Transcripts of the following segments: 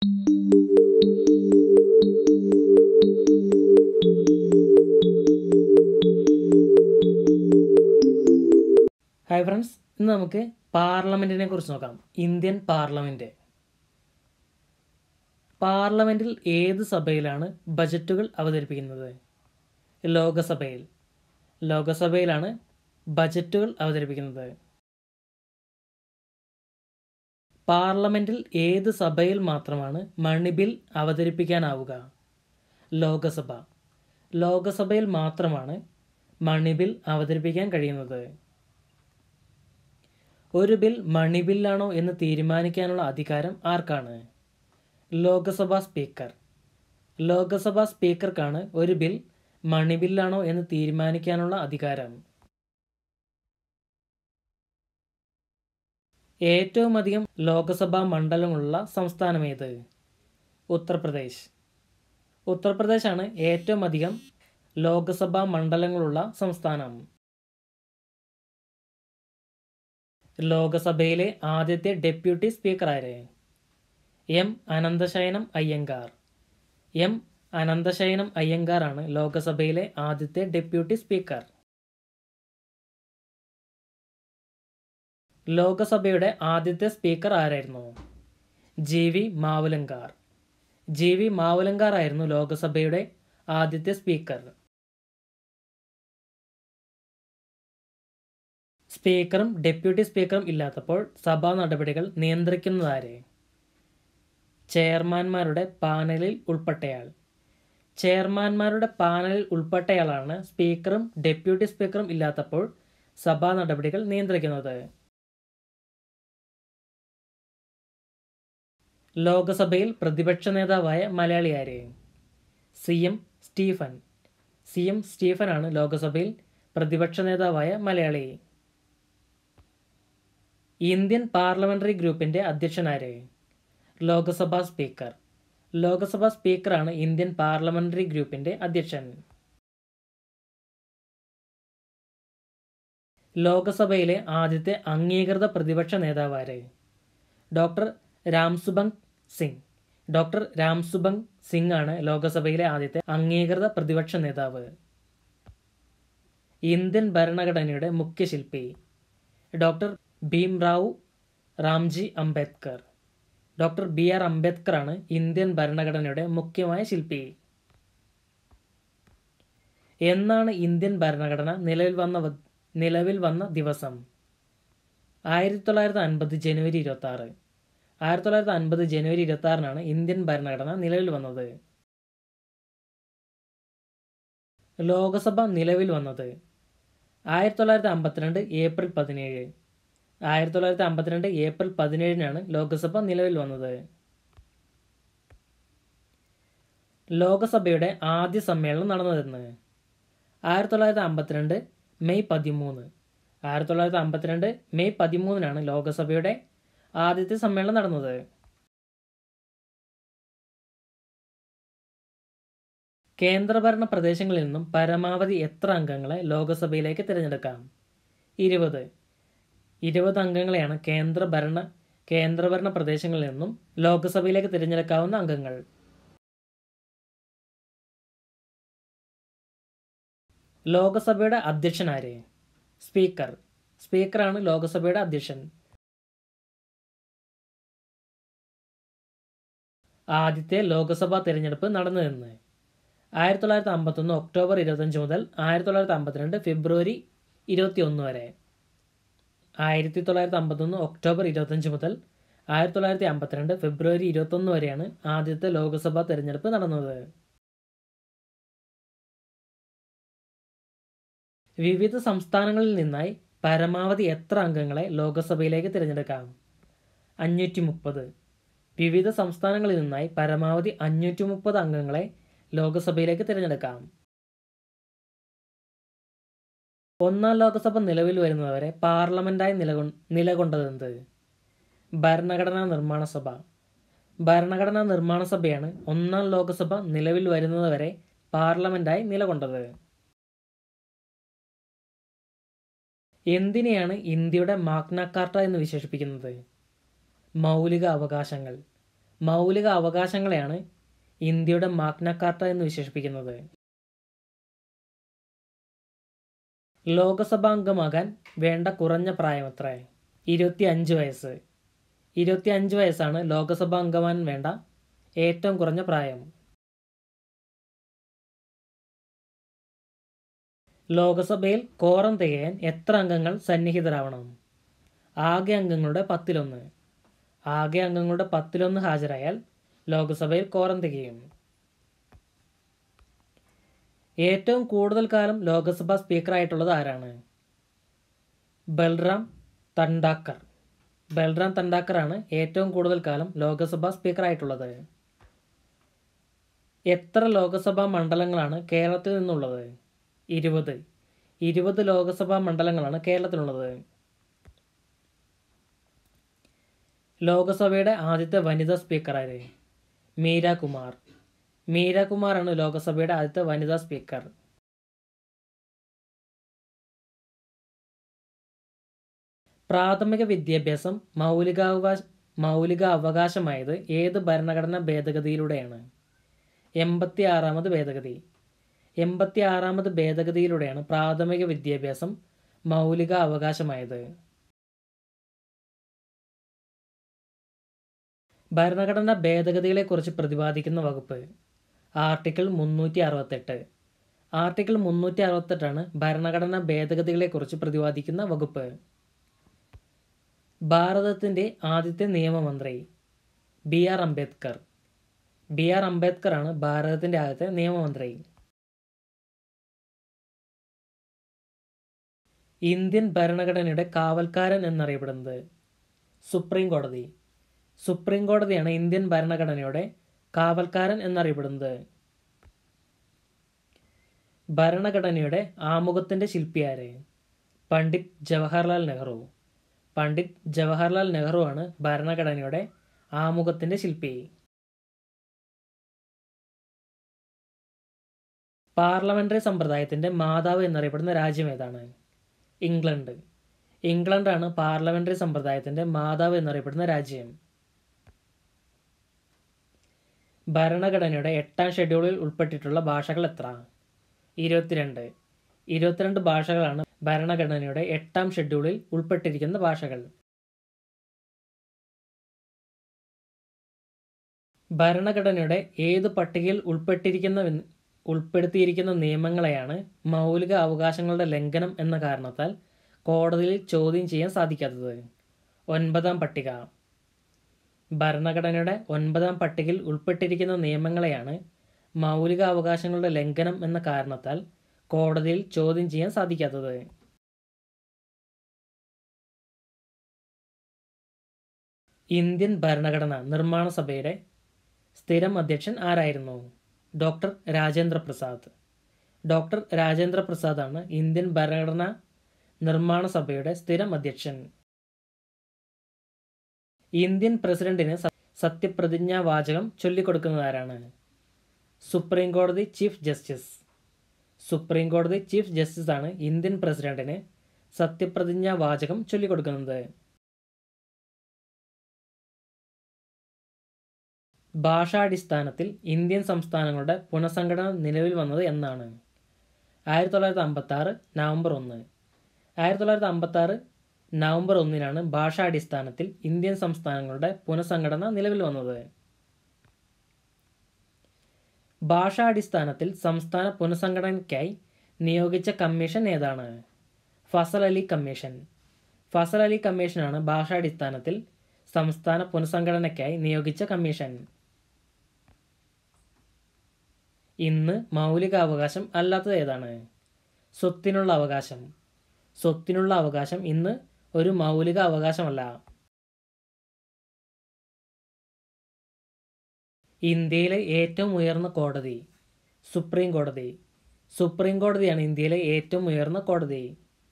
Hi friends ഇന്ന് നമുക്ക് പാർലമെൻറ്റിനെ കുറിച്ച് നോക്കാം ഇന്ത്യൻ പാർലമെൻറ്റ് പാർലമെൻറ്റിൽ ഏത് സഭയിലാണ് ബജറ്റുകൾ അവതരിപ്പിക്കുന്നത് ലോകസഭയിൽ ലോകസഭയിലാണ് ബജറ്റുകൾ അവതരിപ്പിക്കുന്നത് പാർലമെൻറ്റിൽ ഏത് സഭയിൽ മാത്രമാണ് മണിബിൽ അവതരിപ്പിക്കാനാവുക ലോകസഭ ലോകസഭയിൽ മാത്രമാണ് മണിബിൽ അവതരിപ്പിക്കാൻ കഴിയുന്നത് ഒരു ബിൽ മണിബില്ലാണോ എന്ന് തീരുമാനിക്കാനുള്ള അധികാരം ആർക്കാണ് ലോകസഭാ സ്പീക്കർ ലോകസഭാ സ്പീക്കർക്കാണ് ഒരു ബിൽ മണിബില്ലാണോ എന്ന് തീരുമാനിക്കാനുള്ള അധികാരം ഏറ്റവും അധികം ലോകസഭാ മണ്ഡലങ്ങളുള്ള സംസ്ഥാനമേത് ഉത്തർപ്രദേശ് ഉത്തർപ്രദേശാണ് ഏറ്റവും അധികം ലോകസഭാ മണ്ഡലങ്ങളുള്ള സംസ്ഥാനം ലോകസഭയിലെ ആദ്യത്തെ ഡെപ്യൂട്ടി സ്പീക്കർ ആര് എം അനന്തശയനം അയ്യങ്കാർ എം അനന്തശയനം അയ്യങ്കാർ ആണ് ലോകസഭയിലെ ആദ്യത്തെ ഡെപ്യൂട്ടി സ്പീക്കർ ലോകസഭയുടെ ആദ്യത്തെ സ്പീക്കർ ആരായിരുന്നു G V Mavalankar G V Mavalankar ആയിരുന്നു ലോകസഭയുടെ ആദ്യത്തെ സ്പീക്കർ സ്പീക്കറും ഡെപ്യൂട്ടി സ്പീക്കറും ഇല്ലാത്തപ്പോൾ സഭാ നടപടികൾ നിയന്ത്രിക്കുന്നതാരെ ചെയർമാൻമാരുടെ പാനലിൽ ഉൾപ്പെട്ടയാൾ ചെയർമാൻമാരുടെ പാനലിൽ ഉൾപ്പെട്ടയാളാണ് സ്പീക്കറും ഡെപ്യൂട്ടി സ്പീക്കറും ഇല്ലാത്തപ്പോൾ സഭാ നടപടികൾ നിയന്ത്രിക്കുന്നത് ലോകസഭയിൽ പ്രതിപക്ഷ നേതാവായ മലയാളി ആര് C M Stephen C M സ്റ്റീഫനാണ് ലോകസഭയിൽ പ്രതിപക്ഷ നേതാവായ മലയാളി ഇന്ത്യൻ പാർലമെന്ററി ഗ്രൂപ്പിന്റെ അധ്യക്ഷനാര് ലോകസഭാ സ്പീക്കർ ലോകസഭാ സ്പീക്കറാണ് ഇന്ത്യൻ പാർലമെന്ററി ഗ്രൂപ്പിന്റെ അധ്യക്ഷൻ ലോകസഭയിലെ ആദ്യത്തെ അംഗീകൃത പ്രതിപക്ഷ നേതാവാര് ഡോക്ടർ രാംസുബങ് സിംഗ് ഡോക്ടർ രാംസുബങ് സിംഗ് ആണ് ലോകസഭയിലെ ആദ്യത്തെ അംഗീകൃത പ്രതിപക്ഷ നേതാവ് ഇന്ത്യൻ ഭരണഘടനയുടെ മുഖ്യശില്പി doctor Bhimrao Ramji Ambedkar doctor B R Ambedkar ആണ് ഇന്ത്യൻ ഭരണഘടനയുടെ മുഖ്യമായ ശില്പി എന്നാണ് ഇന്ത്യൻ ഭരണഘടന നിലവിൽ വന്ന വ- നിലവിൽ വന്ന ദിവസം ആയിരത്തി തൊള്ളായിരത്തി അൻപത് ജനുവരി ഇരുപത്തി ആറ് ആയിരത്തി തൊള്ളായിരത്തി അൻപത് ജനുവരി ഇരുപത്തി ആറിനാണ് ഇന്ത്യൻ ഭരണഘടന നിലവിൽ വന്നത് ലോകസഭ നിലവിൽ വന്നത് ആയിരത്തി തൊള്ളായിരത്തി അമ്പത്തിരണ്ട് ഏപ്രിൽ പതിനേഴ് ആയിരത്തി തൊള്ളായിരത്തി അമ്പത്തിരണ്ട് ഏപ്രിൽ പതിനേഴിനാണ് ലോകസഭ നിലവിൽ വന്നത് ലോകസഭയുടെ ആദ്യ സമ്മേളനം നടന്നതെന്ന് ആയിരത്തി തൊള്ളായിരത്തി അമ്പത്തിരണ്ട് മെയ് പതിമൂന്ന് ആയിരത്തി തൊള്ളായിരത്തി അമ്പത്തിരണ്ട് മെയ് പതിമൂന്നിനാണ് ലോകസഭയുടെ ആദ്യത്തെ സമ്മേളനം നടന്നത് കേന്ദ്രഭരണ പ്രദേശങ്ങളിൽ നിന്നും പരമാവധി എത്ര അംഗങ്ങളെ ലോകസഭയിലേക്ക് തിരഞ്ഞെടുക്കാം ഇരുപത് ഇരുപത് അംഗങ്ങളെയാണ് കേന്ദ്രഭരണ കേന്ദ്രഭരണ പ്രദേശങ്ങളിൽ നിന്നും ലോകസഭയിലേക്ക് തിരഞ്ഞെടുക്കാവുന്ന അംഗങ്ങൾ ലോകസഭയുടെ അധ്യക്ഷനാര് സ്പീക്കർ സ്പീക്കറാണ് ലോകസഭയുടെ അധ്യക്ഷൻ ആദ്യത്തെ ലോകസഭാ തിരഞ്ഞെടുപ്പ് നടന്നതെന്ന് ആയിരത്തി തൊള്ളായിരത്തി അമ്പത്തൊന്ന് ഒക്ടോബർ ഇരുപത്തഞ്ച് മുതൽ ആയിരത്തി തൊള്ളായിരത്തി അമ്പത്തിരണ്ട് ഫെബ്രുവരി ഇരുപത്തി ഒന്ന് വരെ ആയിരത്തി തൊള്ളായിരത്തി അമ്പത്തൊന്ന് ഒക്ടോബർ ഇരുപത്തഞ്ച് മുതൽ ആയിരത്തി തൊള്ളായിരത്തി അമ്പത്തിരണ്ട് ഫെബ്രുവരി ഇരുപത്തൊന്ന് വരെയാണ് ആദ്യത്തെ ലോക്സഭാ തെരഞ്ഞെടുപ്പ് നടന്നത് വിവിധ സംസ്ഥാനങ്ങളിൽ നിന്നായി പരമാവധി എത്ര അംഗങ്ങളെ ലോക്സഭയിലേക്ക് തിരഞ്ഞെടുക്കാം അഞ്ഞൂറ്റി മുപ്പത് വിവിധ സംസ്ഥാനങ്ങളിൽ നിന്നായി പരമാവധി അഞ്ഞൂറ്റി മുപ്പത് അംഗങ്ങളെ ലോക്സഭയിലേക്ക് തിരഞ്ഞെടുക്കാം ഒന്നാം ലോക്സഭ നിലവിൽ വരുന്നതുവരെ പാർലമെന്റായി നിലകൊ നിലകൊണ്ടതെന്ത് ഭരണഘടനാ നിർമ്മാണ സഭ ഭരണഘടനാ നിർമ്മാണ സഭയാണ് ഒന്നാം ലോക്സഭ നിലവിൽ വരുന്നതുവരെ പാർലമെന്റായി നിലകൊണ്ടത് എന്തിനെയാണ് ഇന്ത്യയുടെ മാഗ്ന കാർട്ട എന്ന് വിശേഷിപ്പിക്കുന്നത് മൗലിക അവകാശങ്ങൾ മൗലിക അവകാശങ്ങളെയാണ് ഇന്ത്യയുടെ മാഗ്ന കാർട്ട എന്ന് വിശേഷിപ്പിക്കുന്നത് ലോകസഭാംഗമാകാൻ വേണ്ട കുറഞ്ഞ പ്രായമത്ര ഇരുപത്തി അഞ്ച് വയസ്സ് ഇരുപത്തി അഞ്ച് വയസ്സാണ് ലോകസഭാ അംഗമാൻ വേണ്ട ഏറ്റവും കുറഞ്ഞ പ്രായം ലോകസഭയിൽ കോറം തികയാൻ എത്ര അംഗങ്ങൾ സന്നിഹിതരാവണം ആകെ അംഗങ്ങളുടെ പത്തിലൊന്ന് ആകെ അംഗങ്ങളുടെ പത്തിലൊന്ന് ഹാജരായാൽ ലോകസഭയിൽ കോറം തികയും ഏറ്റവും കൂടുതൽ കാലം ലോകസഭാ സ്പീക്കറായിട്ടുള്ളത് ആരാണ് ബൽറാം തണ്ടാക്കർ ബൽറാം തണ്ടാക്കറാണ് ഏറ്റവും കൂടുതൽ കാലം ലോകസഭാ സ്പീക്കറായിട്ടുള്ളത് എത്ര ലോകസഭാ മണ്ഡലങ്ങളാണ് കേരളത്തിൽ നിന്നുള്ളത് ഇരുപത് ഇരുപത് ലോകസഭാ മണ്ഡലങ്ങളാണ് കേരളത്തിലുള്ളത് ലോകസഭയുടെ ആദ്യത്തെ വനിതാ സ്പീക്കർ ആര് മീര കുമാർ മീര കുമാറാണ് ലോകസഭയുടെ ആദ്യത്തെ വനിതാ സ്പീക്കർ പ്രാഥമിക വിദ്യാഭ്യാസം മൗലികാവകാശ മൗലിക അവകാശമായത് ഏത് ഭരണഘടനാ ഭേദഗതിയിലൂടെയാണ് എൺപത്തി ആറാമത് ഭേദഗതി എൺപത്തി ആറാമത് ഭേദഗതിയിലൂടെയാണ് പ്രാഥമിക വിദ്യാഭ്യാസം മൗലിക അവകാശമായത് ഭരണഘടനാ ഭേദഗതികളെക്കുറിച്ച് പ്രതിപാദിക്കുന്ന വകുപ്പ് ആർട്ടിക്കിൾ മുന്നൂറ്റി അറുപത്തെട്ട് ആർട്ടിക്കിൾ മുന്നൂറ്റി അറുപത്തെട്ടാണ് ഭരണഘടനാ ഭേദഗതികളെക്കുറിച്ച് പ്രതിപാദിക്കുന്ന വകുപ്പ് ഭാരതത്തിൻ്റെ ആദ്യത്തെ നിയമമന്ത്രി B R Ambedkar B R Ambedkar ആണ് ഭാരതത്തിൻ്റെ ആദ്യത്തെ നിയമമന്ത്രി ഇന്ത്യൻ ഭരണഘടനയുടെ കാവൽക്കാരൻ എന്നറിയപ്പെടുന്നത് സുപ്രീം കോടതി സുപ്രീം കോടതിയാണ് ഇന്ത്യൻ ഭരണഘടനയുടെ കാവൽക്കാരൻ എന്നറിയപ്പെടുന്നത് ഭരണഘടനയുടെ ആമുഖത്തിൻ്റെ ശില്പിയാര് പണ്ഡിറ്റ് ജവഹർലാൽ നെഹ്റു പണ്ഡിറ്റ് ജവഹർലാൽ നെഹ്റു ആണ് ഭരണഘടനയുടെ ആമുഖത്തിൻ്റെ ശില്പി പാർലമെന്ററി സമ്പ്രദായത്തിൻ്റെ മാതാവ് എന്നറിയപ്പെടുന്ന രാജ്യം ഏതാണ് ഇംഗ്ലണ്ട് ഇംഗ്ലണ്ടാണ് പാർലമെന്ററി സമ്പ്രദായത്തിൻ്റെ മാതാവ് എന്നറിയപ്പെടുന്ന രാജ്യം ഭരണഘടനയുടെ എട്ടാം ഷെഡ്യൂളിൽ ഉൾപ്പെട്ടിട്ടുള്ള ഭാഷകൾ എത്ര ഇരുപത്തിരണ്ട് ഇരുപത്തിരണ്ട് ഭാഷകളാണ് ഭരണഘടനയുടെ എട്ടാം ഷെഡ്യൂളിൽ ഉൾപ്പെട്ടിരിക്കുന്ന ഭാഷകൾ ഭരണഘടനയുടെ ഏത് പട്ടികയിൽ ഉൾപ്പെട്ടിരിക്കുന്ന ഉൾപ്പെടുത്തിയിരിക്കുന്ന നിയമങ്ങളെയാണ് മൗലിക അവകാശങ്ങളുടെ ലംഘനം എന്ന കാരണത്താൽ കോടതിയിൽ ചോദ്യം ചെയ്യാൻ സാധിക്കാത്തത് ഒൻപതാം പട്ടിക ഭരണഘടനയുടെ ഒൻപതാം പട്ടികയിൽ ഉൾപ്പെട്ടിരിക്കുന്ന നിയമങ്ങളെയാണ് മൗലിക അവകാശങ്ങളുടെ ലംഘനം എന്ന കാരണത്താൽ കോടതിയിൽ ചോദ്യം ചെയ്യാൻ സാധിക്കാത്തത് ഇന്ത്യൻ ഭരണഘടന നിർമ്മാണ സഭയുടെ സ്ഥിരം അധ്യക്ഷൻ ആരായിരുന്നു ഡോക്ടർ രാജേന്ദ്ര പ്രസാദ് ഡോക്ടർ രാജേന്ദ്ര പ്രസാദാണ് ഇന്ത്യൻ ഭരണഘടനാ നിർമ്മാണ സഭയുടെ സ്ഥിരം അധ്യക്ഷൻ ഇന്ത്യൻ പ്രസിഡന്റിന് സത്യപ്രതിജ്ഞാ വാചകം ചൊല്ലിക്കൊടുക്കുന്നതാരാണ് സുപ്രീം കോടതി ചീഫ് ജസ്റ്റിസ് സുപ്രീം കോടതി ചീഫ് ജസ്റ്റിസ് ആണ് ഇന്ത്യൻ പ്രസിഡന്റിന് സത്യപ്രതിജ്ഞാ വാചകം ചൊല്ലിക്കൊടുക്കുന്നത് ഭാഷാടിസ്ഥാനത്തിൽ ഇന്ത്യൻ സംസ്ഥാനങ്ങളുടെ പുനഃസംഘടന നിലവിൽ വന്നത് എന്നാണ് ആയിരത്തി തൊള്ളായിരത്തി അമ്പത്തി ആറ് നവംബർ ഒന്ന് ആയിരത്തി തൊള്ളായിരത്തി അമ്പത്തി ആറ് നവംബർ ഒന്നിനാണ് ഭാഷാടിസ്ഥാനത്തിൽ ഇന്ത്യൻ സംസ്ഥാനങ്ങളുടെ പുനഃസംഘടന നിലവിൽ വന്നത് ഭാഷാടിസ്ഥാനത്തിൽ സംസ്ഥാന പുനഃസംഘടനയ്ക്കായി നിയോഗിച്ച കമ്മീഷൻ ഏതാണ് ഫസൽ അലി കമ്മീഷൻ ഫസൽ അലി കമ്മീഷനാണ് ഭാഷാടിസ്ഥാനത്തിൽ സംസ്ഥാന പുനഃസംഘടനയ്ക്കായി നിയോഗിച്ച കമ്മീഷൻ ഇന്ന് മൗലിക അവകാശം അല്ലാത്തത് ഏതാണ് സ്വത്തിനുള്ള അവകാശം സ്വത്തിനുള്ള അവകാശം ഇന്ന് ഒരു മൗലിക അവകാശമല്ല ഇന്ത്യയിലെ ഏറ്റവും ഉയർന്ന കോടതി സുപ്രീം കോടതി സുപ്രീം കോടതിയാണ് ഇന്ത്യയിലെ ഏറ്റവും ഉയർന്ന കോടതി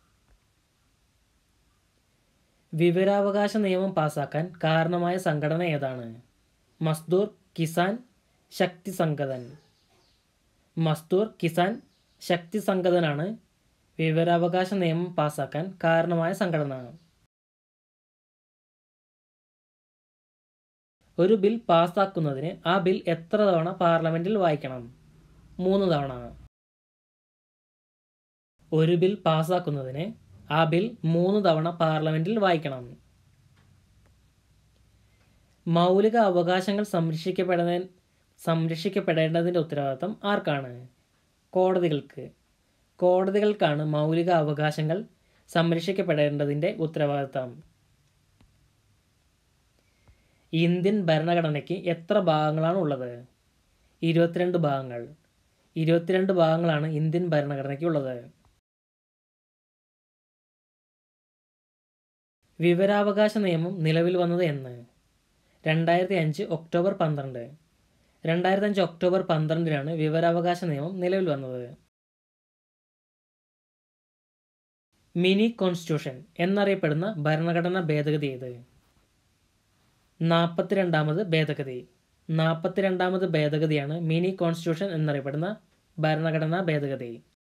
വിവരാവകാശ നിയമം പാസാക്കാൻ കാരണമായ സംഘടന ഏതാണ് മസ്ദൂർ കിസാൻ ശക്തി സംഘതൻ മസ്ദൂർ കിസാൻ ശക്തി സംഘതനാണ് വിവരാവകാശ നിയമം പാസാക്കാൻ കാരണമായ സംഘടന ഒരു ബിൽ പാസ്സാക്കുന്നതിന് ആ ബിൽ എത്ര തവണ പാർലമെന്റിൽ വായിക്കണം മൂന്ന് തവണ ഒരു ബിൽ പാസ്സാക്കുന്നതിന് ആ ബിൽ മൂന്ന് തവണ പാർലമെന്റിൽ വായിക്കണം മൗലിക അവകാശങ്ങൾ സംരക്ഷിക്കപ്പെടുന്ന സംരക്ഷിക്കപ്പെടേണ്ടതിൻ്റെ ഉത്തരവാദിത്തം ആർക്കാണ് കോടതികൾക്ക് കോടതികൾക്കാണ് മൗലിക അവകാശങ്ങൾ സംരക്ഷിക്കപ്പെടേണ്ടതിൻ്റെ ഉത്തരവാദിത്തം ഇന്ത്യൻ ഭരണഘടനയ്ക്ക് എത്ര ഭാഗങ്ങളാണ് ഉള്ളത് ഇരുപത്തിരണ്ട് ഭാഗങ്ങൾ ഇരുപത്തിരണ്ട് ഭാഗങ്ങളാണ് ഇന്ത്യൻ ഭരണഘടനയ്ക്ക് ഉള്ളത് വിവരാവകാശ നിയമം നിലവിൽ വന്നത് എന്ന് രണ്ടായിരത്തി അഞ്ച് ഒക്ടോബർ പന്ത്രണ്ട് രണ്ടായിരത്തി അഞ്ച് ഒക്ടോബർ പന്ത്രണ്ടിനാണ് വിവരാവകാശ നിയമം നിലവിൽ വന്നത് മിനി കോൺസ്റ്റിറ്റ്യൂഷൻ എന്നറിയപ്പെടുന്ന ഭരണഘടനാ ഭേദഗതി ഏത് നാൽപ്പത്തിരണ്ടാമത് ഭേദഗതി നാൽപ്പത്തിരണ്ടാമത് ഭേദഗതിയാണ് മിനി കോൺസ്റ്റിറ്റ്യൂഷൻ എന്നറിയപ്പെടുന്ന ഭരണഘടനാ ഭേദഗതി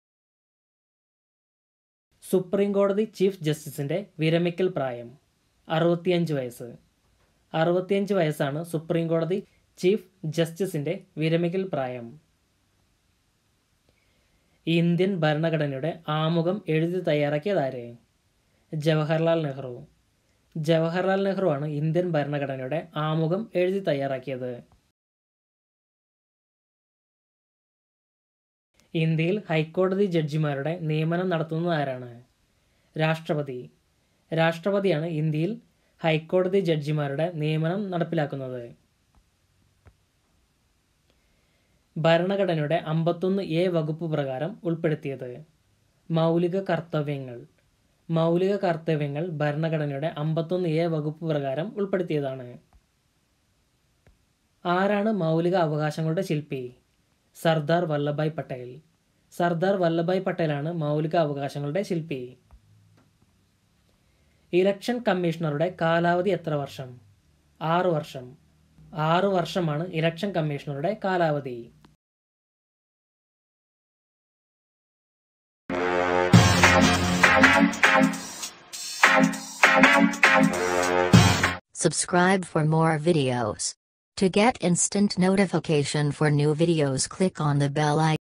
സുപ്രീം കോടതി ചീഫ് ജസ്റ്റിസിന്റെ വിരമിക്കൽ പ്രായം അറുപത്തിയഞ്ച് വയസ്സ് അറുപത്തിയഞ്ച് വയസ്സാണ് സുപ്രീം കോടതി ചീഫ് ജസ്റ്റിസിന്റെ വിരമിക്കൽ പ്രായം ഇന്ത്യൻ ഭരണഘടനയുടെ ആമുഖം എഴുതി തയ്യാറാക്കിയതാര് ജവഹർലാൽ നെഹ്റു ജവഹർലാൽ നെഹ്റു ആണ് ഇന്ത്യൻ ഭരണഘടനയുടെ ആമുഖം എഴുതി തയ്യാറാക്കിയത് ഇന്ത്യയിൽ ഹൈക്കോടതി ജഡ്ജിമാരുടെ നിയമനം നടത്തുന്നത് ആരാണ് രാഷ്ട്രപതി രാഷ്ട്രപതിയാണ് ഇന്ത്യയിൽ ഹൈക്കോടതി ജഡ്ജിമാരുടെ നിയമനം നടപ്പിലാക്കുന്നത് ഭരണഘടനയുടെ അമ്പത്തൊന്ന് എ വകുപ്പ് പ്രകാരം ഉൾപ്പെടുത്തിയത് മൗലിക കർത്തവ്യങ്ങൾ മൗലിക കർത്തവ്യങ്ങൾ ഭരണഘടനയുടെ അമ്പത്തൊന്ന് എ വകുപ്പ് പ്രകാരം ഉൾപ്പെടുത്തിയതാണ് ആരാണ് മൗലിക അവകാശങ്ങളുടെ ശില്പി സർദാർ വല്ലഭായ് പട്ടേൽ സർദാർ വല്ലഭായ് പട്ടേലാണ് മൗലിക അവകാശങ്ങളുടെ ശില്പി ഇലക്ഷൻ കമ്മീഷണറുടെ കാലാവധി എത്ര വർഷം ആറു വർഷം ആറു വർഷമാണ് ഇലക്ഷൻ കമ്മീഷണറുടെ കാലാവധി Subscribe for more videos. To get instant notification for new videos click on the bell icon.